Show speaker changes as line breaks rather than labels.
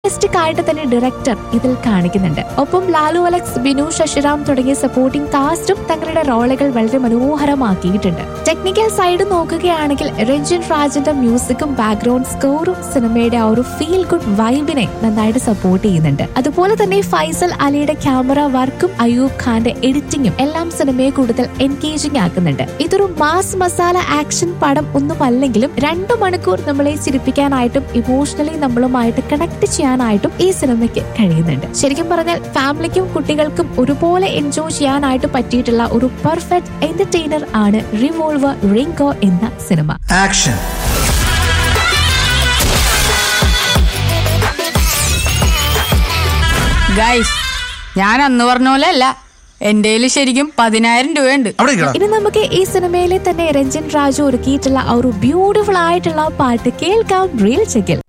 Realistic ആയിട്ട് തന്നെ director ഇതിൽ കാണിക്കുന്നുണ്ട് ഒപ്പം ലാലു അലക്സ് ബിനു ശശിറാം തുടങ്ങിയ സപ്പോർട്ടിംഗ് കാസ്റ്റും തങ്ങളുടെ റോളുകൾ വളരെ മനോഹരമാക്കിയിട്ടുണ്ട് ടെക്നിക്കൽ സൈഡ് നോക്കുകയാണെങ്കിൽ രഞ്ജൻ രാജന്റെ മ്യൂസിക്കും ബാക്ക്ഗ്രൗണ്ട് സ്കോറും സിനിമയുടെ ആ ഒരു ഫീൽ ഗുഡ് വൈബിനെ നന്നായിട്ട് സപ്പോർട്ട് ചെയ്യുന്നുണ്ട് അതുപോലെ തന്നെ ഫൈസൽ അലിയുടെ ക്യാമറ വർക്കും അയൂബ് ഖാന്റെ എഡിറ്റിംഗും എല്ലാം സിനിമയെ കൂടുതൽ എൻഗേജിംഗ് ആക്കുന്നുണ്ട് ഇതൊരു മാസ് മസാല ആക്ഷൻ പടം ഒന്നുമല്ലെങ്കിലും രണ്ടു മണിക്കൂർ നമ്മളെ ചിരിപ്പിക്കാനായിട്ടും ഇമോഷണലി നമ്മളുമായിട്ട് കണക്ട് ചെയ്യാനായിട്ടും ഈ സിനിമയ്ക്ക് കഴിയുന്നുണ്ട് ശരിക്കും പറഞ്ഞാൽ ഫാമിലിക്കും കുട്ടികൾക്കും ഒരുപോലെ എൻജോയ് ചെയ്യാനായിട്ട് പറ്റിയിട്ടുള്ള ഒരു പെർഫെക്റ്റ് എന്റർടൈനർ ആണ് റിവോൾവർ റിങ്കോ എന്ന സിനിമ
Action.
ഗൈസ് ഞാൻ അന്ന് പറഞ്ഞ പോലെ അല്ല എന്റെ ശരിക്കും പതിനായിരം രൂപയുണ്ട്
അവിടെ ഇരിക്കടാ.
ഇനി നമുക്ക് ഈ സിനിമയിലെ തന്നെ രഞ്ജൻ രാജു ഒരുക്കിയിട്ടുള്ള ആ ഒരു ബ്യൂട്ടിഫുൾ ആയിട്ടുള്ള പാട്ട് കേൾക്കാം റീൽ ചെക്കിൽ